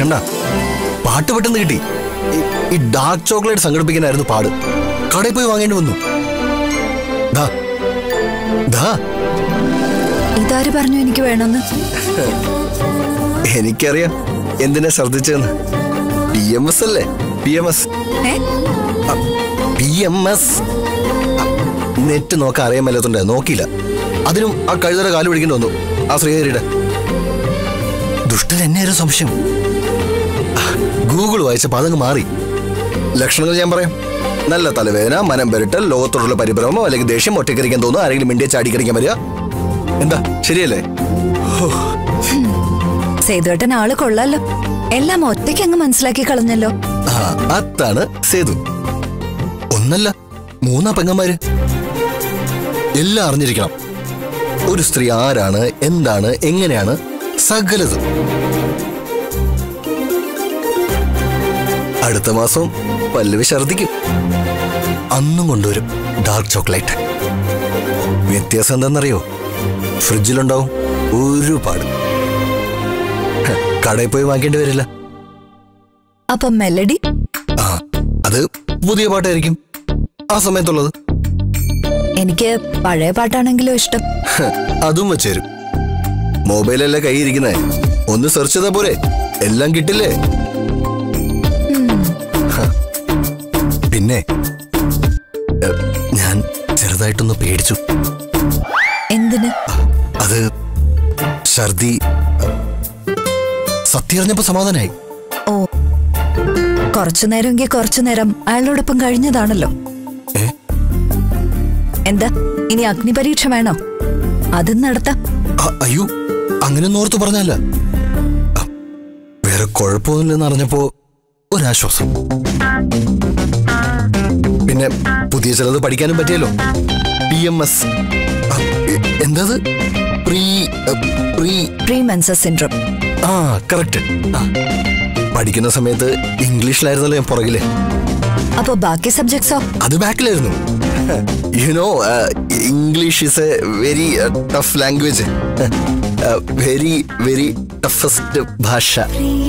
മറക്കണ്ട പാട്ട് പെട്ടെന്ന് കിട്ടി ഈ- ഈ ഡാർക്ക് ചോക്ലേറ്റ് സംഘടിപ്പിക്കാനായിരുന്നു പാട് കടയിൽ പോയി വാങ്ങേണ്ടി വന്നു ദാ ദാ ഇതാര് പറഞ്ഞു എനിക്ക് വേണമെന്ന് എനിക്കറിയാം എന്തിനാ ശ്രദ്ധിച്ചതെന്ന് പി എം എസ് അല്ലേ പി എം എസ് ഏ പി എം എസ് നെറ്റ് നോക്കാൻ അറിയാൻ മേലാത്തോണ്ട് നോക്കിയില്ല അതിനും ആ കഴുതയുടെ കാല് പിടിക്കേണ്ടി വന്നു ആ ശ്രീഹരിയുടെ ദുഷ്ടൻ എന്നെയായിരുന്നു സംശയം ഗൂഗിൾ വായിച്ചപ്പോൾ അതങ്ങ് മാറി ലക്ഷണങ്ങൾ ഞാൻ പറയാം നല്ല തലവേദന മനം പെരട്ടൽ ലോകത്തോടുള്ള പരിഭ്രമം അല്ലെങ്കിൽ ദേഷ്യം ഒറ്റക്കരിക്കാൻ തോന്നുന്നു ആരെങ്കിലും മിണ്ടിയെ ചാടിക്കരിക്കാൻ വരിക എന്താ ശരിയല്ലേ സേതുവേട്ടൻ ആള് കൊള്ളാലോ എല്ലാം ഒറ്റയ്ക്ക് അങ്ങ് മനസ്സിലാക്കി കളഞ്ഞല്ലോ ആ അതാണ് സേതു ഒന്നല്ല മൂന്നാ പെങ്ങന്മാര് എല്ലാം അറിഞ്ഞിരിക്കണം ഒരു സ്ത്രീ ആരാണ് എന്താണ് എങ്ങനെയാണ് സകലതും അടുത്ത മാസം പല്ലവി ഛർദിക്കും അന്നും കൊണ്ടുവരും ഡാർക്ക് ചോക്ലേറ്റ് വ്യത്യാസം എന്താണെന്നറിയോ ഫ്രിഡ്ജിലുണ്ടാവും ഒരുപാട് ഹ, കടയിൽ പോയി വാങ്ങേണ്ടി വരില്ല അപ്പൊ മെലഡി ആ അത് പുതിയ പാട്ടായിരിക്കും ആ സമയത്തുള്ളത് എനിക്ക് പഴയ പാട്ടാണെങ്കിലോ ഇഷ്ടം ഹ്, അതും വെച്ചേരും മൊബൈലല്ലേ കൈയിരിക്കുന്നേ ഒന്ന് സെർച്ച് ചെയ്താ പോരെ എല്ലാം കിട്ടില്ലേ ഹ. പിന്നെ എ, ഞാൻ ചെറുതായിട്ടൊന്ന് പേടിച്ചു എന്തിന് അത് ഛർദി സത്യം അറിഞ്ഞപ്പോ സമാധാനായി ഓ കുറച്ചു നേരമെങ്കിൽ കുറച്ചു നേരം അയാളോടൊപ്പം കഴിഞ്ഞതാണല്ലോ ഏ എന്താ ഇനി അഗ്നിപരീക്ഷ വേണോ അതും നടത്താം അ- അയ്യോ അങ്ങനെ ഓർത്ത് പറഞ്ഞല്ല അ, വേറെ കുഴപ്പമൊന്നുമില്ലെന്ന് അറിഞ്ഞപ്പോ ഒരാശ്വാസം പിന്നെ പുതിയ ചിലത് പഠിക്കാനും പറ്റിയല്ലോ പി എം എസ് എന്തത് പ്രീ അ, പ്രീ പ്രീ മെൻസസ് സിൻഡ്രോം ആ കറക്റ്റ് പഠിക്കുന്ന സമയത്ത് ഇംഗ്ലീഷിലായിരുന്നല്ലോ ഞാൻ പുറകിലെ അപ്പൊ ബാക്കി സബ്ജക്ട്സോ അത് ബാക്കിലായിരുന്നു you know English is a very tough language very very toughest ഭാഷ